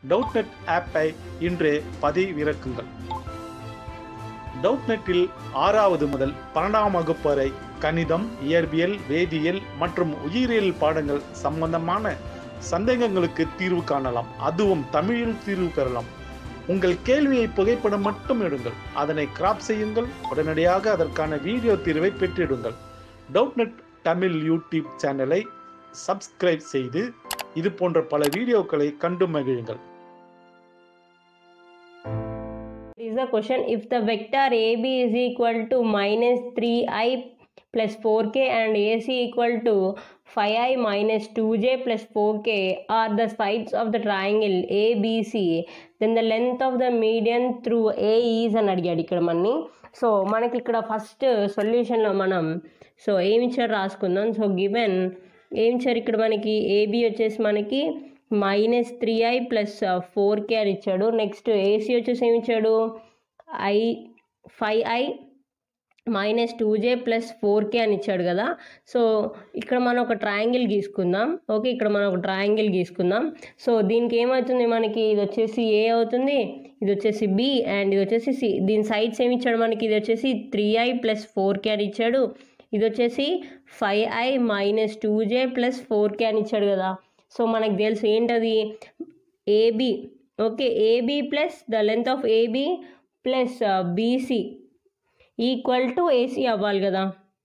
doubt net ஆப்பை இன்றே பதிவிறக்குங்கள் doubt நெட்டில் ஆறாவது முதல் பன்னெண்டாம் வகுப்பு வரை கணிதம் இயற்பியல் வேதியியல் மற்றும் உயிரியல் பாடங்கள் சம்பந்தமான சந்தேகங்களுக்கு தீர்வு காணலாம் அதுவும் தமிழில் தீர்வு பெறலாம் உங்கள் கேள்வியை புகைப்படம் மட்டும் எடுங்கள் அதனை கிராப் செய்யுங்கள் உடனடியாக அதற்கான வீடியோ தீர்வை பெற்றிடுங்கள் டவுட் நெட் தமிழ் யூடியூப் சேனலை சப்ஸ்கிரைப் செய்து இது போன்ற பல வீடியோக்களை கண்டு மகிழுங்கள் is the question if the vector AB is equal to minus 3i plus 4k and AC equal to 5i minus 2j plus 4k are the sides of the triangle ABC then the length of the median through A is అని అడిగాడు ఇక్కడ మనని so మనకి ఇక్కడ first సొల్యూషన్లో మనం so ఏమి ఇచ్చారు రాసుకుందాం so given ఏం ఇచ్చారు ఇక్కడ మనకి ఏబి వచ్చేసి మనకి minus three I plus four K అని ఇచ్చాడు నెక్స్ట్ ఏసీ వచ్చేసి ఏమి ఇచ్చాడు I five I minus two J plus four K అని ఇచ్చాడు కదా సో ఇక్కడ మనం ఒక ట్రయాంగిల్ గీసుకుందాం ఓకే ఇక్కడ మనం ఒక ట్రయాంగిల్ గీసుకుందాం సో దీనికి ఏమవుతుంది మనకి ఇది వచ్చేసి ఏ అవుతుంది ఇది వచ్చేసి బి అండ్ ఇది వచ్చేసి సి దీని సైడ్స్ ఏమి ఇచ్చాడు మనకి ఇది వచ్చేసి three I plus four K అని ఇచ్చాడు ఇది వచ్చేసి five I minus two J plus four K అని ఇచ్చాడు కదా సో మనకు తెలుసు ఏంటది AB okay AB plus the length of AB plus BC equal to AC అవ్వాలి కదా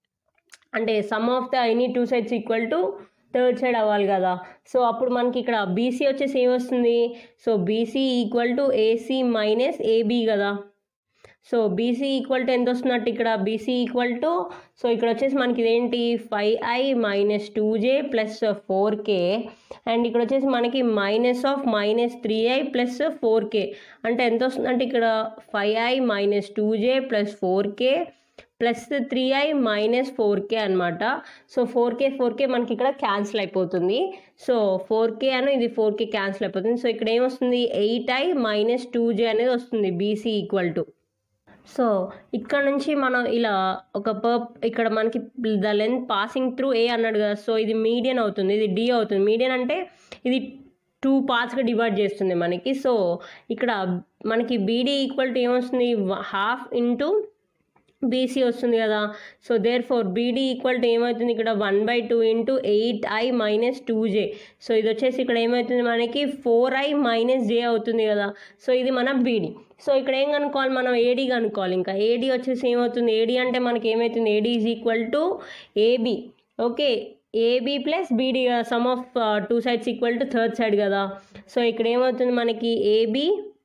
అంటే sum of the any two sides equal to third side అవ్వాలి కదా సో అప్పుడు మనకి ఇక్కడ బీసీ వచ్చేసి ఏమొస్తుంది so BC equal to AC minus AB కదా సో బీసీ ఈక్వల్ టు ఎంత వస్తున్నట్టు ఇక్కడ బీసీ ఈక్వల్ టు సో ఇక్కడ వచ్చేసి మనకి ఇదేంటి five I minus two J plus four K and ఇక్కడ వచ్చేసి మనకి minus of minus three I plus four K అంటే ఎంత వస్తుందంటే ఇక్కడ five I minus two J plus four K plus three I minus four K అనమాట so four K four K మనకి ఇక్కడ క్యాన్సిల్ అయిపోతుంది సో ఫోర్ కే అని ఇది ఫోర్ కే క్యాన్సిల్ అయిపోతుంది సో ఇక్కడ ఏమొస్తుంది eight I minus two J అనేది వస్తుంది బీసీ ఈక్వల్ టు సో ఇక్కడ నుంచి మనం ఇలా ఒక పర్ ఇక్కడ మనకి the length passing through A అన్నాడు కదా సో ఇది మీడియన్ అవుతుంది ఇది డి అవుతుంది మీడియన్ అంటే ఇది టూ పార్ట్స్గా డివైడ్ చేస్తుంది మనకి సో ఇక్కడ మనకి బీడీ ఈక్వల్ టు ఏమొస్తుంది హాఫ్ ఇంటూ బీసీ వస్తుంది కదా so therefore BD equal to ఏమవుతుంది ఇక్కడ one by two into eight I minus two J so ఇది వచ్చేసి ఇక్కడ ఏమవుతుంది మనకి ఫోర్ ఐ మైనస్ జే అవుతుంది కదా సో ఇది మన బీడీ సో ఇక్కడ ఏం కనుక్కోవాలి మనం ఏడీ కనుక్కోవాలి ఇంకా ఏడీ వచ్చేసి ఏమవుతుంది ఏడీ అంటే మనకి ఏమవుతుంది AD is equal to AB okay AB plus BD కదా sum of two sides equal to third side కదా సో ఇక్కడ ఏమవుతుంది మనకి AB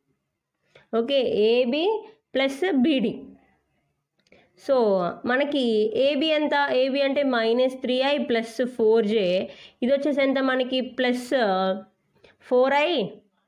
okay AB plus BD so మనకి ఏబి ఎంత ఏబి అంటే minus three I plus four J ఇది వచ్చేసి ఎంత మనకి plus four I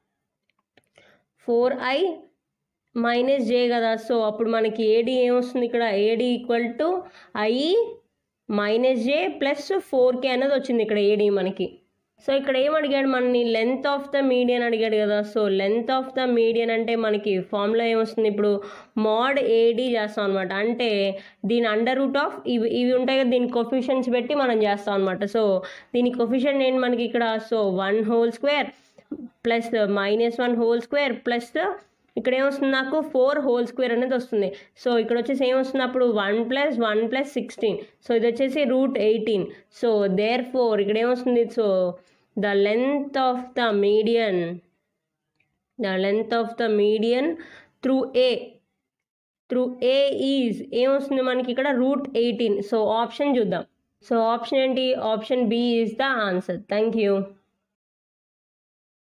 four I minus J కదా సో అప్పుడు మనకి ఏడి ఏమొస్తుంది ఇక్కడ AD equal to I minus J plus four కే అనేది వచ్చింది ఇక్కడ ఏడి మనకి సో ఇక్కడ ఏం అడిగాడు మనని లెంత్ ఆఫ్ ద మీడియన్ అడిగాడు కదా so length of the median అంటే మనకి ఫార్ములా ఏమొస్తుంది ఇప్పుడు మోడ్ ఏడి చేస్తాం అనమాట అంటే దీని అండర్ రూట్ ఆఫ్ ఇవి ఇవి ఉంటాయి కదా దీని కొఫిషియన్స్ పెట్టి మనం చేస్తాం అనమాట సో దీని కొఫిషియన్ ఏంటి మనకి ఇక్కడ so one whole square plus minus one whole square plus ఇక్కడ ఏమొస్తుంది నాకు ఫోర్ హోల్ స్క్వేర్ అనేది వస్తుంది సో ఇక్కడ వచ్చేసి ఏమొస్తుంది అప్పుడు one plus one plus sixteen so ఇది వచ్చేసి root eighteen so therefore ఇక్కడ ఏమొస్తుంది so the length of the median the length of the median through A through A is ఏమొస్తుంది మనకి ఇక్కడ రూట్ ఎయిటీన్ సో ఆప్షన్ చూద్దాం so option ఏంటి option B is the answer thank you